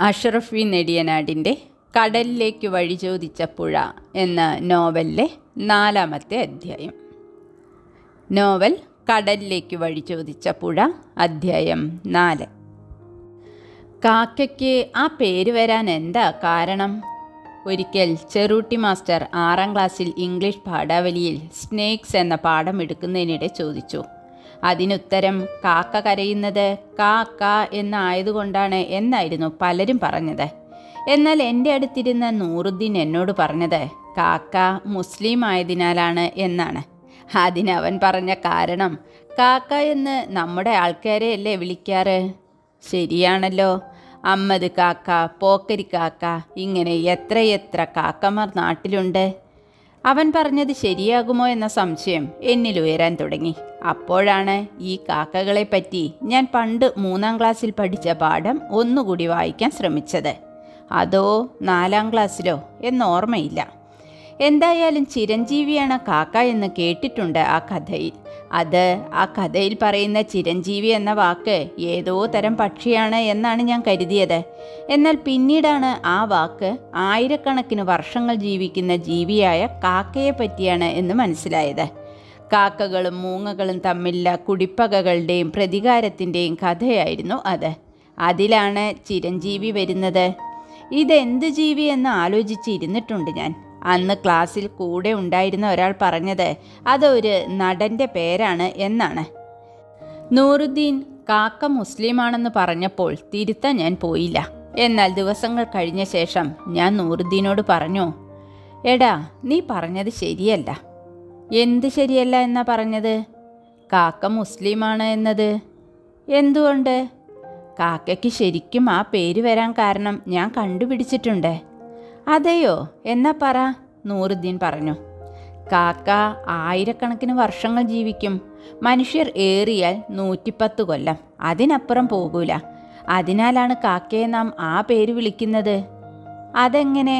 Ashraf V നെടിയനാടിൻ്റെ കടലിലേക്ക് വഴി ചോദിച്ച പുഴ എന്ന നോവലിലെ നാലാമത്തെ അധ്യായം നോവൽ കടലിലേക്ക് വഴി ചോദിച്ച പുഴ അധ്യായം നാല് കാക്കയ്ക്ക് ആ പേര് വരാൻ എന്താ കാരണം ഒരിക്കൽ ചെറൂട്ടി മാസ്റ്റർ ആറാം ക്ലാസ്സിൽ ഇംഗ്ലീഷ് പാഠാവലിയിൽ സ്നേക്സ് എന്ന പാഠം എടുക്കുന്നതിനിടെ ചോദിച്ചു അതിനുത്തരം കാക്ക കരയുന്നത് കാ കാ എന്നായതുകൊണ്ടാണ് എന്നായിരുന്നു പലരും പറഞ്ഞത് എന്നാൽ എൻ്റെ അടുത്തിരുന്ന നൂറുദ്ദീൻ എന്നോട് പറഞ്ഞത് കാക്ക മുസ്ലിം ആയതിനാലാണ് എന്നാണ് അതിനവൻ പറഞ്ഞ കാരണം കാക്ക എന്ന് നമ്മുടെ ആൾക്കാരെയല്ലേ വിളിക്കാറ് ശരിയാണല്ലോ അമ്മത് കാക്ക പോക്കരി കാക്ക ഇങ്ങനെ എത്രയെത്ര കാക്കമാർ നാട്ടിലുണ്ട് അവൻ പറഞ്ഞത് ശരിയാകുമോ എന്ന സംശയം എന്നിൽ ഉയരാൻ തുടങ്ങി അപ്പോഴാണ് ഈ കാക്കകളെപ്പറ്റി ഞാൻ പണ്ട് മൂന്നാം ക്ലാസ്സിൽ പഠിച്ച പാഠം ഒന്നുകൂടി വായിക്കാൻ ശ്രമിച്ചത് അതോ നാലാം ക്ലാസ്സിലോ എന്നോർമ്മയില്ല എന്തായാലും ചിരഞ്ജീവിയാണ് കാക്ക എന്ന് കേട്ടിട്ടുണ്ട് ആ കഥയിൽ അത് ആ കഥയിൽ പറയുന്ന ചിരഞ്ജീവി എന്ന വാക്ക് ഏതോ തരം പക്ഷിയാണ് എന്നാണ് ഞാൻ കരുതിയത് എന്നാൽ പിന്നീടാണ് ആ വാക്ക് ആയിരക്കണക്കിന് വർഷങ്ങൾ ജീവിക്കുന്ന ജീവിയായ കാക്കയെ പറ്റിയാണ് എന്ന് മനസ്സിലായത് കാക്കകളും മൂങ്ങകളും തമ്മിലുള്ള കുടിപ്പകകളുടെയും പ്രതികാരത്തിൻ്റെയും കഥയായിരുന്നു അത് അതിലാണ് ചിരഞ്ജീവി വരുന്നത് ഇതെന്ത് ജീവി എന്ന് ആലോചിച്ചിരുന്നിട്ടുണ്ട് ഞാൻ അന്ന് ക്ലാസ്സിൽ കൂടെ ഉണ്ടായിരുന്ന ഒരാൾ പറഞ്ഞത് അതൊരു നടൻ്റെ പേരാണ് എന്നാണ് നൂറുദ്ദീൻ കാക്ക മുസ്ലിമാണെന്ന് പറഞ്ഞപ്പോൾ തിരുത്താൻ ഞാൻ പോയില്ല എന്നാൽ ദിവസങ്ങൾ കഴിഞ്ഞ ശേഷം ഞാൻ നൂറുദ്ദീനോട് പറഞ്ഞു എടാ നീ പറഞ്ഞത് ശരിയല്ല എന്ത് ശരിയല്ല എന്നാ പറഞ്ഞത് കാക്ക മുസ്ലിമാണ് എന്നത് എന്തുകൊണ്ട് കാക്കയ്ക്ക് ശരിക്കും ആ പേര് വരാൻ കാരണം ഞാൻ കണ്ടുപിടിച്ചിട്ടുണ്ട് അതെയോ എന്നാ പറ നൂറുദ്ദീൻ പറഞ്ഞു കാക്ക ആയിരക്കണക്കിന് വർഷങ്ങൾ ജീവിക്കും മനുഷ്യർ ഏറിയാൽ നൂറ്റിപ്പത്ത് കൊല്ലം അതിനപ്പുറം പോകൂല അതിനാലാണ് കാക്കയെ നാം ആ പേര് വിളിക്കുന്നത് അതെങ്ങനെ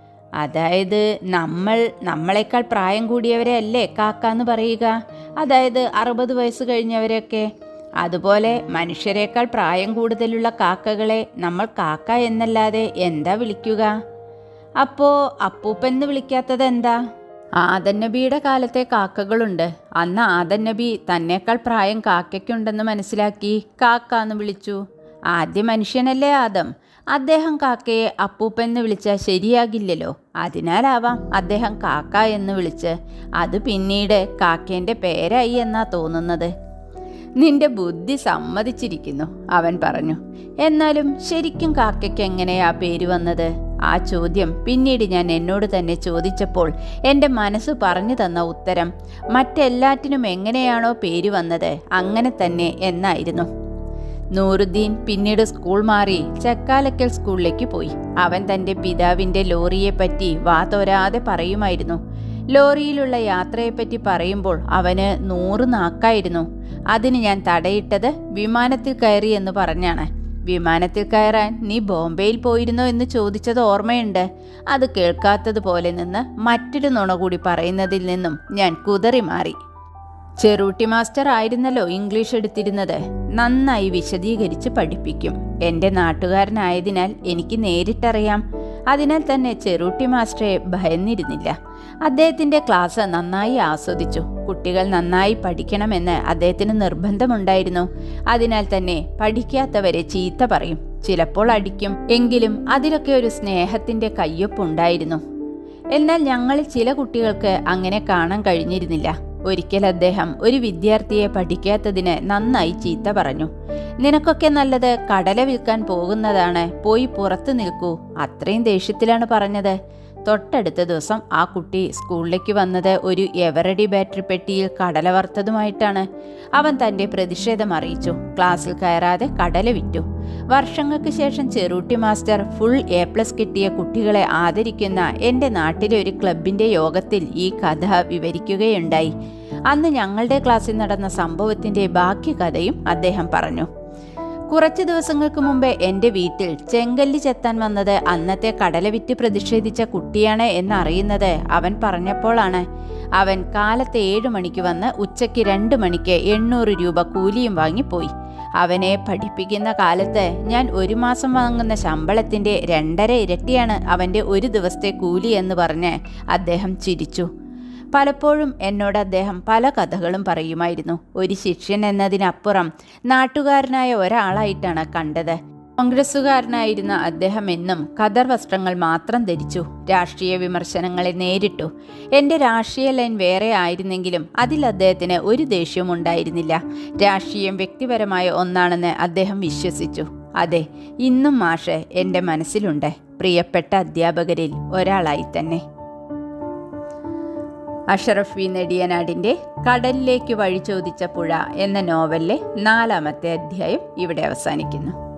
അതായത് നമ്മൾ നമ്മളെക്കാൾ പ്രായം കൂടിയവരെ അല്ലേ കാക്ക എന്ന് പറയുക അതായത് അറുപത് വയസ്സ് കഴിഞ്ഞവരെയൊക്കെ അതുപോലെ മനുഷ്യരെക്കാൾ പ്രായം കൂടുതലുള്ള കാക്കകളെ നമ്മൾ കാക്ക എന്നല്ലാതെ എന്താ വിളിക്കുക അപ്പോ അപ്പൂപ്പൻ എന്ന് വിളിക്കാത്തത് എന്താ ആദൻ നബിയുടെ കാലത്തെ കാക്കകളുണ്ട് അന്ന് ആദൻ നബി തന്നേക്കാൾ പ്രായം കാക്കയ്ക്കുണ്ടെന്ന് മനസ്സിലാക്കി കാക്ക എന്ന് വിളിച്ചു ആദ്യ മനുഷ്യനല്ലേ ആദം അദ്ദേഹം കാക്കയെ അപ്പൂപ്പൻ എന്ന് വിളിച്ചാൽ ശരിയാകില്ലല്ലോ അതിനാലാവാം അദ്ദേഹം കാക്ക എന്ന് വിളിച്ച് അത് പിന്നീട് കാക്കേൻ്റെ പേരായി എന്നാ തോന്നുന്നത് നിന്റെ ബുദ്ധി സമ്മതിച്ചിരിക്കുന്നു അവൻ പറഞ്ഞു എന്നാലും ശരിക്കും കാക്കയ്ക്ക് എങ്ങനെയാ പേര് വന്നത് ആ ചോദ്യം പിന്നീട് ഞാൻ എന്നോട് തന്നെ ചോദിച്ചപ്പോൾ എൻ്റെ മനസ്സ് പറഞ്ഞു തന്ന ഉത്തരം മറ്റെല്ലാറ്റിനും എങ്ങനെയാണോ പേര് വന്നത് അങ്ങനെ തന്നെ എന്നായിരുന്നു നൂറുദ്ദീൻ പിന്നീട് സ്കൂൾ മാറി ചക്കാലക്കൽ സ്കൂളിലേക്ക് പോയി അവൻ തൻ്റെ പിതാവിൻ്റെ ലോറിയെപ്പറ്റി വാ തോരാതെ പറയുമായിരുന്നു ലോറിയിലുള്ള യാത്രയെപ്പറ്റി പറയുമ്പോൾ അവന് നൂറ് നാക്കായിരുന്നു അതിന് ഞാൻ തടയിട്ടത് വിമാനത്തിൽ കയറി എന്ന് പറഞ്ഞാണ് വിമാനത്തിൽ കയറാൻ നീ ബോംബെയിൽ പോയിരുന്നോ എന്ന് ചോദിച്ചത് ഓർമ്മയുണ്ട് അത് കേൾക്കാത്തതുപോലെ നിന്ന് മറ്റൊരു നുണ കൂടി പറയുന്നതിൽ നിന്നും ഞാൻ കുതറി മാറി ചെറൂട്ടി മാസ്റ്റർ ആയിരുന്നല്ലോ ഇംഗ്ലീഷ് എടുത്തിരുന്നത് നന്നായി വിശദീകരിച്ച് പഠിപ്പിക്കും എൻ്റെ നാട്ടുകാരനായതിനാൽ എനിക്ക് നേരിട്ടറിയാം അതിനാൽ തന്നെ ചെറൂട്ടി മാസ്റ്ററെ ഭയന്നിരുന്നില്ല അദ്ദേഹത്തിൻ്റെ ക്ലാസ് നന്നായി ആസ്വദിച്ചു കുട്ടികൾ നന്നായി പഠിക്കണമെന്ന് അദ്ദേഹത്തിന് നിർബന്ധമുണ്ടായിരുന്നു അതിനാൽ തന്നെ പഠിക്കാത്തവരെ ചീത്ത പറയും ചിലപ്പോൾ അടിക്കും എങ്കിലും അതിലൊക്കെ ഒരു സ്നേഹത്തിൻ്റെ കയ്യൊപ്പുണ്ടായിരുന്നു എന്നാൽ ഞങ്ങളിൽ ചില കുട്ടികൾക്ക് അങ്ങനെ കാണാൻ കഴിഞ്ഞിരുന്നില്ല ഒരിക്കൽ അദ്ദേഹം ഒരു വിദ്യാർത്ഥിയെ പഠിക്കാത്തതിന് നന്നായി ചീത്ത പറഞ്ഞു നിനക്കൊക്കെ നല്ലത് കടല വിൽക്കാൻ പോകുന്നതാണ് പോയി പുറത്തു നിൽക്കൂ അത്രയും ദേഷ്യത്തിലാണ് പറഞ്ഞത് തൊട്ടടുത്ത ദിവസം ആ കുട്ടി സ്കൂളിലേക്ക് വന്നത് ഒരു എവറഡി ബാറ്ററി പെട്ടിയിൽ കടല വറുത്തതുമായിട്ടാണ് അവൻ തന്റെ പ്രതിഷേധം അറിയിച്ചു ക്ലാസ്സിൽ കയറാതെ കടല വിറ്റു വർഷങ്ങൾക്ക് ശേഷം Cherootty master full A plus കിട്ടിയ കുട്ടികളെ ആദരിക്കുന്ന എൻ്റെ നാട്ടിലെ ഒരു ക്ലബിൻ്റെ യോഗത്തിൽ ഈ കഥ വിവരിക്കുകയുണ്ടായി അന്ന് ഞങ്ങളുടെ ക്ലാസ്സിൽ നടന്ന സംഭവത്തിൻ്റെ ബാക്കി കഥയും അദ്ദേഹം പറഞ്ഞു കുറച്ച് ദിവസങ്ങൾക്ക് മുമ്പ് എൻ്റെ വീട്ടിൽ ചെങ്കല്ലി ചെത്താൻ വന്നത് അന്നത്തെ കടല വിറ്റ് പ്രതിഷേധിച്ച കുട്ടിയാണ് എന്നറിയുന്നത് അവൻ പറഞ്ഞപ്പോഴാണ് അവൻ കാലത്ത് ഏഴു മണിക്ക് വന്ന് ഉച്ചയ്ക്ക് രണ്ട് മണിക്ക് എണ്ണൂറ് രൂപ കൂലിയും വാങ്ങിപ്പോയി അവനെ പഠിപ്പിക്കുന്ന കാലത്ത് ഞാൻ ഒരു മാസം വാങ്ങുന്ന ശമ്പളത്തിൻ്റെ രണ്ടര ഇരട്ടിയാണ് അവൻ്റെ ഒരു ദിവസത്തെ കൂലി എന്ന് പറഞ്ഞ് അദ്ദേഹം ചിരിച്ചു പലപ്പോഴും എന്നോട് അദ്ദേഹം പല കഥകളും പറയുമായിരുന്നു ഒരു ശിഷ്യൻ എന്നതിനപ്പുറം നാട്ടുകാരനായ ഒരാളായിട്ടാണ് കണ്ടത് കോൺഗ്രസ്സുകാരനായിരുന്ന അദ്ദേഹം എന്നും ഖദർ വസ്ത്രങ്ങൾ മാത്രം ധരിച്ചു രാഷ്ട്രീയ വിമർശനങ്ങളെ നേരിട്ടു എൻ്റെ രാഷ്ട്രീയ ലൈൻ വേറെ ആയിരുന്നെങ്കിലും അതിൽ അദ്ദേഹത്തിന് ഒരു ദേഷ്യവും ഉണ്ടായിരുന്നില്ല രാഷ്ട്രീയം വ്യക്തിപരമായ ഒന്നാണെന്ന് അദ്ദേഹം വിശ്വസിച്ചു അതെ ഇന്നും മാഷ് എൻ്റെ മനസ്സിലുണ്ട് പ്രിയപ്പെട്ട അധ്യാപകരിൽ ഒരാളായി തന്നെ അഷറഫ് വി നെടിയനാടിൻ്റെ കടലിലേക്ക് വഴി ചോദിച്ച പുഴ എന്ന നോവലിലെ നാലാമത്തെ അധ്യായം ഇവിടെ അവസാനിക്കുന്നു